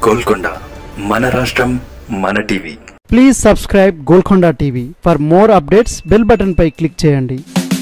గోల్కొండ మన రాష్ట్రం మన TV please subscribe Golconda TV for more updates bell button పై క్లిక్ చేయండి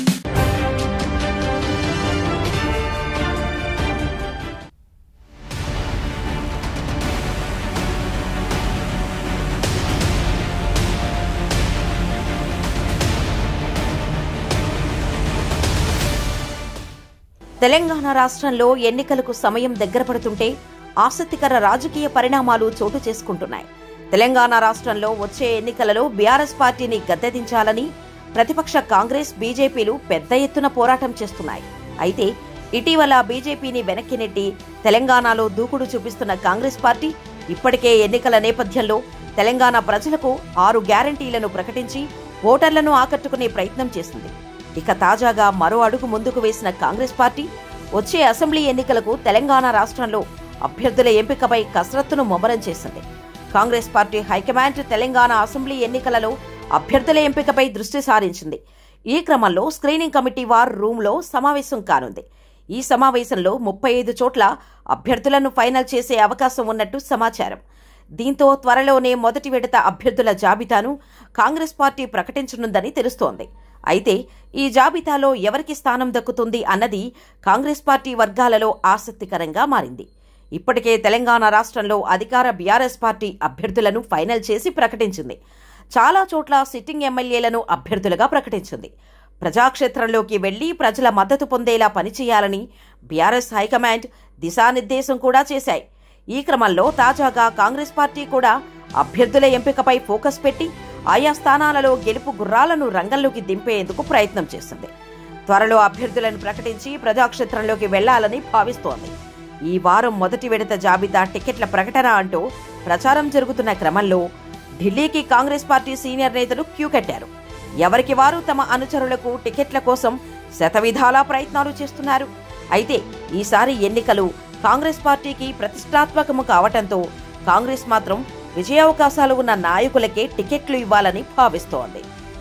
తెలంగాణ రాష్ట్రంలో ఎన్నికలకు సమయం దగ్గర పడుతుంటే ఆసక్తికర రాజకీయ పరిణామాలు చోటు చేసుకుంటున్నాయి తెలంగాణ రాష్ట్రంలో వచ్చే ఎన్నికలలో బీఆర్ఎస్ పార్టీని గద్దెదించాలని ప్రతిపక్ష కాంగ్రెస్ బీజేపీలు పెద్ద ఎత్తున పోరాటం చేస్తున్నాయి అయితే ఇటీవల బీజేపీని వెనక్కి నెట్టి తెలంగాణలో దూకుడు చూపిస్తున్న కాంగ్రెస్ పార్టీ ఇప్పటికే ఎన్నికల నేపథ్యంలో తెలంగాణ ప్రజలకు ఆరు గ్యారంటీలను ప్రకటించి ఓటర్లను ఆకట్టుకునే ప్రయత్నం చేసింది ఇక తాజాగా మరో అడుగు ముందుకు వేసిన కాంగ్రెస్ పార్టీ వచ్చే అసెంబ్లీ ఎన్నికలకు తెలంగాణ రాష్ట్రంలో అభ్యర్థుల ఎంపికపై కసరత్తును ముమ్మరం చేసింది Congress party high command Telangana assembly ఎన్నికలలో అభ్యర్థుల ఎంపికపై దృష్టి సారించింది ఈ క్రమంలో స్క్రీనింగ్ కమిటీ వార్ రూమ్లో సమావేశం కానుంది ఈ సమావేశంలో ముప్పై ఐదు చోట్ల అభ్యర్థులను ఫైనల్ చేసే అవకాశం ఉన్నట్టు సమాచారం దీంతో త్వరలోనే మొదటి విడత అభ్యర్థుల జాబితాను కాంగ్రెస్ పార్టీ ప్రకటించనుందని తెలుస్తోంది అయితే ఈ జాబితాలో ఎవరికి స్థానం దక్కుతుంది అన్నది కాంగ్రెస్ పార్టీ వర్గాలలో ఆసక్తికరంగా మారింది ఇప్పటికే తెలంగాణ రాష్ట్రంలో అధికార బీఆర్ఎస్ పార్టీ అభ్యర్థులను ఫైనల్ చేసి ప్రకటించింది చాలా చోట్ల సిట్టింగ్ ఎమ్మెల్యేలను అభ్యర్థులుగా ప్రకటించింది ప్రజాక్షేత్రంలోకి వెళ్లి ప్రజల మద్దతు పొందేలా పనిచేయాలని బీఆర్ఎస్ హైకమాండ్ దిశానిర్దేశం కూడా చేశాయి ఈ క్రమంలో తాజాగా కాంగ్రెస్ పార్టీ కూడా అభ్యర్థుల ఎంపికపై ఫోకస్ పెట్టి ఆయా స్థానాలలో గెలుపు గుర్రాలను రంగంలోకి దింపేందుకు ప్రయత్నం చేసింది త్వరలో అభ్యర్థులను ప్రకటించి ప్రజాక్షేత్రంలోకి వెళ్లాలని భావిస్తోంది ఈ వారం మొదటి విడత జాబితా టికెట్ల ప్రకటన అంటూ ప్రచారం జరుగుతున్న క్రమంలో ఢిల్లీకి కాంగ్రెస్ పార్టీ సీనియర్ నేతలు క్యూ కట్టారు ఎవరికి వారు తమ అనుచరులకు టికెట్ల కోసం శతవిధాలా ప్రయత్నాలు చేస్తున్నారు అయితే ఈసారి ఎన్నికలు కాంగ్రెస్ పార్టీకి ప్రతిష్టాత్మకము కావటంతో కాంగ్రెస్ మాత్రం విజయావకాశాలు ఉన్న నాయకులకే టికెట్లు ఇవ్వాలని భావిస్తోంది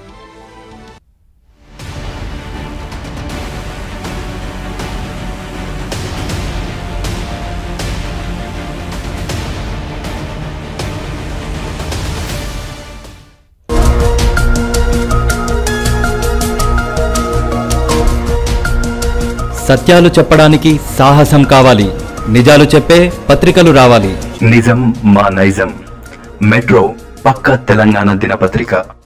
సత్యాలు చెప్పడానికి సాహసం కావాలి నిజాలు చెప్పే పత్రికలు రావాలి నిజం మా నైజం మెట్రో పక్క తెలంగాణ దినపత్రిక